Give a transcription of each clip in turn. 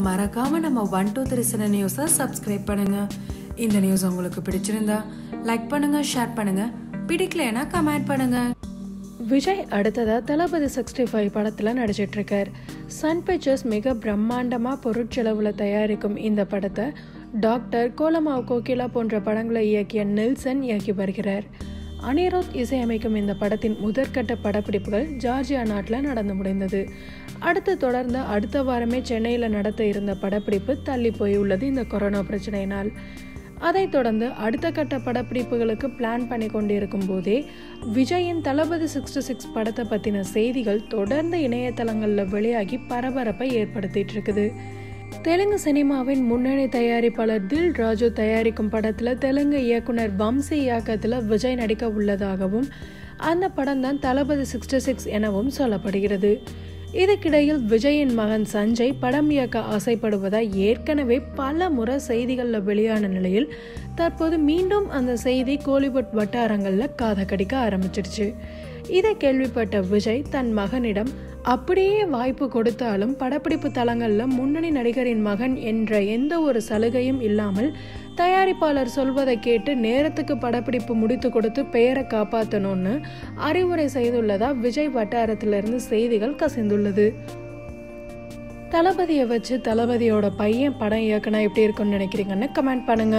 மறக்காம நம்ம one two three சில நியூஸை சப்ஸ்கிரைப் பண்ணுங்க இந்த நியூஸ் உங்களுக்கு பிடிச்சிருந்தா லைக் பண்ணுங்க ஷேர் பண்ணுங்க பிடிக்கலைன்னா கமெண்ட் பண்ணுங்க விஜய் அடுத்ததா தளபதி சிக்ஸ்டி ஃபைவ் படத்தில் நடிச்சிட்டு இருக்கார் சன் பிக்சர்ஸ் மிக பிரம்மாண்டமாக பொருட்செலவில் தயாரிக்கும் இந்த படத்தை டாக்டர் கோலமாவ் கோகிலா போன்ற படங்களை இயக்கிய நெல்சன் இயக்கி வருகிறார் அனிருத் இசையமைக்கும் இந்த படத்தின் முதற்கட்ட படப்பிடிப்புகள் ஜார்ஜியா நாட்டில் நடந்து முடிந்தது அடுத்து தொடர்ந்து அடுத்த வாரமே சென்னையில் நடத்த இருந்த படப்பிடிப்பு தள்ளி போயுள்ளது இந்த கொரோனா பிரச்சனையினால் அதைத் தொடர்ந்து அடுத்த கட்ட படப்பிடிப்புகளுக்கு பிளான் பண்ணி கொண்டிருக்கும் போதே விஜயின் தளபதி சிக்ஸ்டி சிக்ஸ் படத்தை பற்றின செய்திகள் தொடர்ந்து இணையதளங்களில் வெளியாகி பரபரப்பை ஏற்படுத்திட்டு இருக்குது தெலுங்கு சினிமாவின் முன்னணி தயாரிப்பாளர் தில் ராஜு தயாரிக்கும் படத்தில் தெலுங்கு இயக்குனர் வம்சி இயக்கத்தில் விஜய் நடிக்க உள்ளதாகவும் அந்த படம் தான் தளபதி சிக்ஸ்டி சிக்ஸ் எனவும் சொல்லப்படுகிறது இதுக்கிடையில் விஜயின் மகன் சஞ்சய் படம் இயக்க ஆசைப்படுவதாய் ஏற்கனவே பல முறை செய்திகளில் வெளியான நிலையில் தற்போது மீண்டும் அந்த செய்தி கோலிவுட் வட்டாரங்களில் காதை கடிக்க ஆரம்பிச்சிடுச்சு இதை கேள்விப்பட்ட விஜய் தன் மகனிடம் அப்படியே வாய்ப்பு கொடுத்தாலும் படப்பிடிப்பு தளங்களில் முன்னணி நடிகரின் மகன் என்ற எந்த ஒரு சலுகையும் இல்லாமல் தயாரிப்பாளர் சொல்வதை கேட்டு நேரத்துக்கு படப்பிடிப்பு முடித்து கொடுத்து பெயரை காப்பாற்றணும்னு அறிவுரை செய்துள்ளதா விஜய் வட்டாரத்திலிருந்து செய்திகள் கசிந்துள்ளது தளபதியை வச்சு தளபதியோட பையன் படம் இயக்குனா எப்படி இருக்கும்னு நினைக்கிறீங்கன்னு கமெண்ட் பண்ணுங்க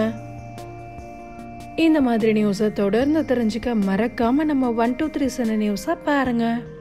இந்த மாதிரி நியூஸை தொடர்ந்து தெரிஞ்சுக்க மறக்காம நம்ம ஒன் டூ த்ரீ சின்ன நியூஸை பாருங்க